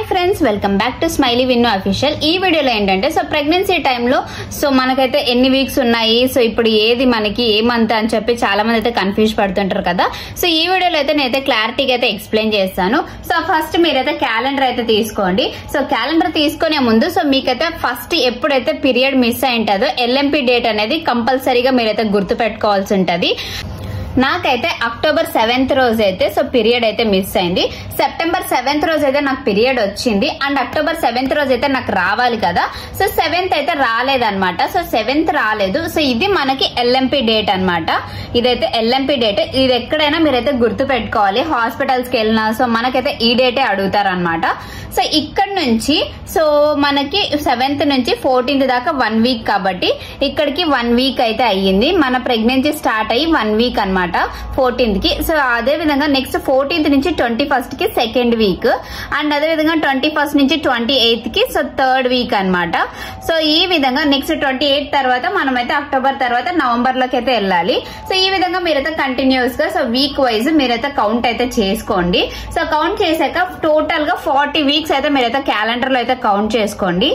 friends welcome back to smiley Vinnu official ఈ వీడియోలో ఏంటంటే సో ప్రెగ్నెన్సీ టైంలో సో మనకైతే ఎన్ని వీక్స్ ఉన్నాయి సో ఇప్పుడు ఏది మనకి ఏ మంత్ అని చెప్పి చాలా మంది అయితే కన్ఫ్యూజ్ పడుతుంటారు కదా సో ఈ వీడియోలో అయితే నేనైతే క్లారిటీగా అయితే ఎక్స్ప్లెయిన్ చేస్తాను సో ఫస్ట్ మీరైతే క్యాలెండర్ అయితే తీసుకోండి సో క్యాలెండర్ తీసుకునే ముందు సో మీకైతే ఫస్ట్ ఎప్పుడైతే పీరియడ్ మిస్ అయి ఉంటుందో ఎల్ఎంపీ డేట్ అనేది కంపల్సరీగా మీరైతే గుర్తు పెట్టుకోవాల్సి ఉంటుంది నాకైతే అక్టోబర్ సెవెంత్ రోజు అయితే సో పీరియడ్ అయితే మిస్ అయింది సెప్టెంబర్ సెవెంత్ రోజు అయితే నాకు పీరియడ్ వచ్చింది అండ్ అక్టోబర్ సెవెంత్ రోజు అయితే నాకు రావాలి కదా సో సెవెంత్ అయితే రాలేదన్నమాట సో సెవెంత్ రాలేదు సో ఇది మనకి ఎల్ఎంపీ డేట్ అన్నమాట ఇదైతే ఎల్ఎంపీ డేట్ ఇది ఎక్కడైనా మీరైతే గుర్తు పెట్టుకోవాలి హాస్పిటల్స్ కి వెళ్ళినా సో మనకైతే ఈ డేటే అడుగుతారు అనమాట సో ఇక్కడ నుంచి సో మనకి సెవెంత్ నుంచి ఫోర్టీన్త్ దాకా వన్ వీక్ కాబట్టి ఇక్కడికి వన్ వీక్ అయితే అయ్యింది మన ప్రెగ్నెన్సీ స్టార్ట్ అయ్యి వన్ వీక్ అనమాట ఫోర్టీన్త్ కి సో అదే విధంగా నెక్స్ట్ ఫోర్టీన్త్ నుంచి ట్వంటీ ఫస్ట్ కి సెకండ్ వీక్ అండ్ అదే విధంగా ట్వంటీ ఫస్ట్ నుంచి ట్వంటీ ఎయిత్ కి సో థర్డ్ వీక్ అన్నమాట సో ఈ విధంగా నెక్స్ట్ ట్వంటీ ఎయిత్ తర్వాత మనమైతే అక్టోబర్ తర్వాత నవంబర్ లోకి అయితే వెళ్ళాలి సో ఈ విధంగా మీరైతే కంటిన్యూస్ గా సో వీక్ వైజ్ మీరైతే కౌంట్ అయితే చేసుకోండి సో కౌంట్ చేశాక టోటల్ గా ఫార్టీ వీక్స్ అయితే మీరైతే క్యాలెండర్ లో అయితే కౌంట్ చేసుకోండి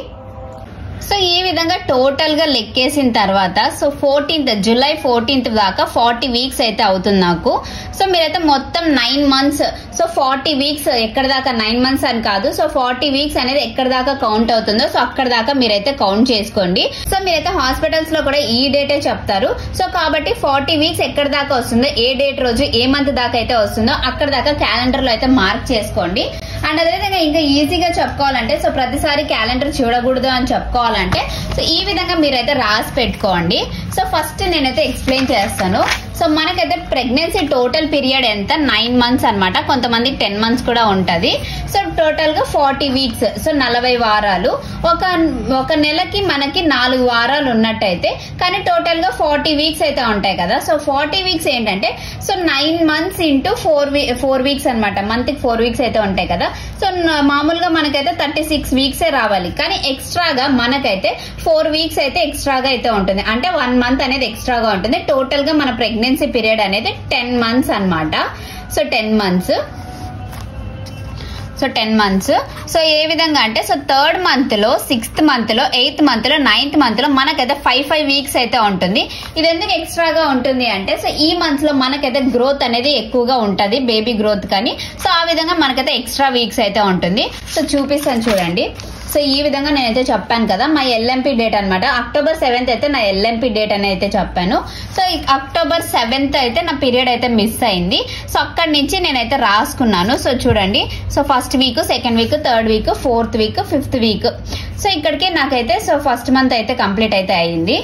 సో ఈ విధంగా టోటల్ గా లెక్కేసిన తర్వాత సో ఫోర్టీన్త్ జూలై ఫోర్టీన్త్ దాకా ఫార్టీ వీక్స్ అయితే అవుతుంది నాకు సో మీరైతే మొత్తం nine months so forty weeks ఎక్కడ దాకా నైన్ మంత్స్ అని కాదు సో ఫార్టీ వీక్స్ అనేది ఎక్కడ దాకా కౌంట్ అవుతుందో సో అక్కడ దాకా మీరైతే కౌంట్ చేసుకోండి సో మీరైతే హాస్పిటల్స్ లో కూడా ఈ డేటే చెప్తారు సో కాబట్టి ఫార్టీ వీక్స్ ఎక్కడ దాకా వస్తుందో ఏ డేట్ రోజు ఏ మంత్ దాకా అయితే వస్తుందో అక్కడ దాకా క్యాలెండర్ లో అయితే మార్క్ చేసుకోండి అండ్ అదేవిధంగా ఇంకా ఈజీగా చెప్పుకోవాలంటే సో ప్రతిసారి క్యాలెండర్ చూడకూడదు అని చెప్పుకోవాలంటే సో ఈ విధంగా మీరైతే రాసి పెట్టుకోండి సో ఫస్ట్ నేనైతే ఎక్స్ప్లెయిన్ చేస్తాను సో మనకైతే ప్రెగ్నెన్సీ టోటల్ పీరియడ్ ఎంత నైన్ మంత్స్ అన్నమాట కొంతమంది టెన్ మంత్స్ కూడా ఉంటది సో టోటల్ గా ఫార్టీ వీక్స్ సో నలభై వారాలు ఒక ఒక నెలకి మనకి నాలుగు వారాలు ఉన్నట్టయితే కానీ టోటల్ గా ఫార్టీ వీక్స్ అయితే ఉంటాయి కదా సో ఫార్టీ వీక్స్ ఏంటంటే so nine months into four four weeks అనమాట మంత్ కి ఫోర్ వీక్స్ అయితే ఉంటాయి కదా సో న- మామూలుగా మనకైతే థర్టీ సిక్స్ వీక్సే రావాలి కానీ ఎక్స్ట్రాగా మనకైతే ఫోర్ వీక్స్ అయితే ఎక్స్ట్రాగా అయితే ఉంటుంది అంటే వన్ మంత్ అనేది ఎక్స్ట్రాగా ఉంటుంది టోటల్ గా మన ప్రెగ్నెన్సీ పీరియడ్ అనేది టెన్ మంత్స్ అన్నమాట so ten months so ten months so ఏ విధంగా అంటే సో థర్డ్ మంత్ లో సిక్స్త్ మంత్ లో ఎయిత్ మంత్ లో నైన్త్ మంత్ లో మనకైతే ఫైవ్ ఫైవ్ వీక్స్ అయితే ఉంటుంది ఇది ఎందుకు ఎక్స్ట్రాగా ఉంటుంది అంటే సో ఈ మంత్స్ లో మనకైతే గ్రోత్ అనేది ఎక్కువగా ఉంటది బేబీ గ్రోత్ కానీ సో ఆ విధంగా మనకైతే ఎక్స్ట్రా వీక్స్ అయితే ఉంటుంది సో చూపిస్తాను చూడండి సో ఈ విధంగా నేనైతే చెప్పాను కదా మా ఎల్ఎంపీ డేట్ అన్నమాట అక్టోబర్ సెవెంత్ అయితే నా ఎల్ఎంపీ డేట్ అని అయితే చెప్పాను సో ఈ అక్టోబర్ సెవెంత్ అయితే నా పీరియడ్ అయితే మిస్ అయింది సో అక్కడి నుంచి నేనైతే రాసుకున్నాను సో చూడండి so first week second week third week fourth week fifth week so ఇక్కడికి నాకైతే సో ఫస్ట్ మంత్ అయితే కంప్లీట్ అయితే అయింది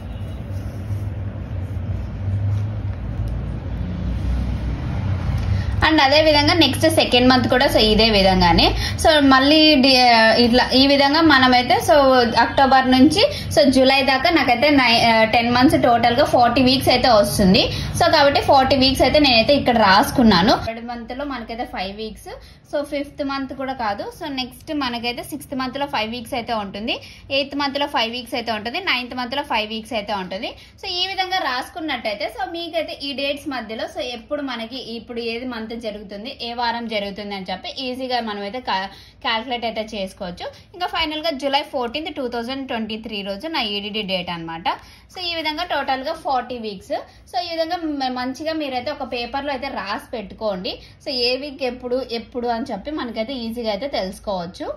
అండ్ అదే విధంగా నెక్స్ట్ సెకండ్ మంత్ కూడా సో ఇదే విధంగానే సో మళ్ళీ డి- ఇట్లా ఈ విధంగా మనమైతే సో అక్టోబర్ నుంచి సో జూలై దాకా నాకైతే టెన్ మంత్స్ టోటల్ గా ఫార్టీ వీక్స్ అయితే వస్తుంది సో కాబట్టి ఫార్టీ వీక్స్ అయితే నేనైతే ఇక్కడ రాసుకున్నాను థర్డ్ మంత్ లో మనకైతే five weeks so fifth month కూడా కాదు సో నెక్స్ట్ మనకైతే సిక్స్త్ మంత్ లో ఫైవ్ వీక్స్ అయితే ఉంటుంది ఎయిత్ మంత్ లో ఫైవ్ వీక్స్ అయితే ఉంటుంది నైన్త్ మంత్ లో ఫైవ్ వీక్స్ అయితే ఉంటుంది సో ఈ విధంగా రాసుకున్నట్టయితే సో మీకైతే ఈ డేట్స్ మధ్యలో సో ఎప్పుడు మనకి ఇప్పుడు ఏది మంత్ జరుగుతుంది ఏ వారం జరుగుతుంది అని చెప్పి ఈజీగా మనమైతే క్యాల్కులేట్ అయితే చేసుకోవచ్చు ఇంకా ఫైనల్ గా July fourteenth two thousand twenty three రోజు నా ఈడిడి డేట్ అన్నమాట సో ఈ విధంగా టోటల్ గా ఫార్టీ వీక్స్ సో ఈ విధంగా మ- మంచిగా మీరైతే ఒక పేపర్ లో అయితే రాసి పెట్టుకోండి సో ఏ వీక్ ఎప్పుడు ఎప్పుడు అని చెప్పి మనకైతే ఈజీగా అయితే తెలుసుకోవచ్చు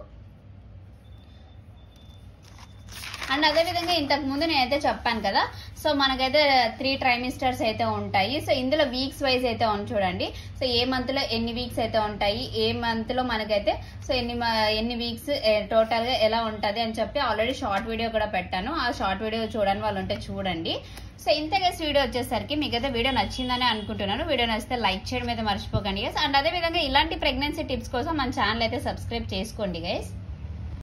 అండ్ అదే విధంగా ఇంతకు ముందు నేనైతే చెప్పాను కదా సో మనకైతే త్రీ ట్రైమిస్టర్స్ అయితే ఉంటాయి సో ఇందులో వీక్స్ వైజ్ అయితే ఉంది చూడండి సో ఏ మంత్ లో ఎన్ని వీక్స్ అయితే ఉంటాయి ఏ మంత్ లో మనకైతే సో ఎన్ని మ- ఎన్ని వీక్స్ టోటల్ గా ఎలా ఉంటది అని చెప్పి ఆల్రెడీ షార్ట్ వీడియో కూడా పెట్టాను ఆ షార్ట్ వీడియో చూడని వాళ్ళు ఉంటే చూడండి సో ఇంత గైస్ వీడియో వచ్చేసరికి మీకైతే వీడియో నచ్చిందని అనుకుంటున్నాను వీడియో నచ్చితే లైక్ చేయడం అయితే మర్చిపోకండి గైస్ అండ్ అదే విధంగా ఇలాంటి ప్రెగ్నెన్సీ టిప్స్ కోసం మన ఛానల్ అయితే సబ్స్క్రైబ్ చేసుకోండి గైస్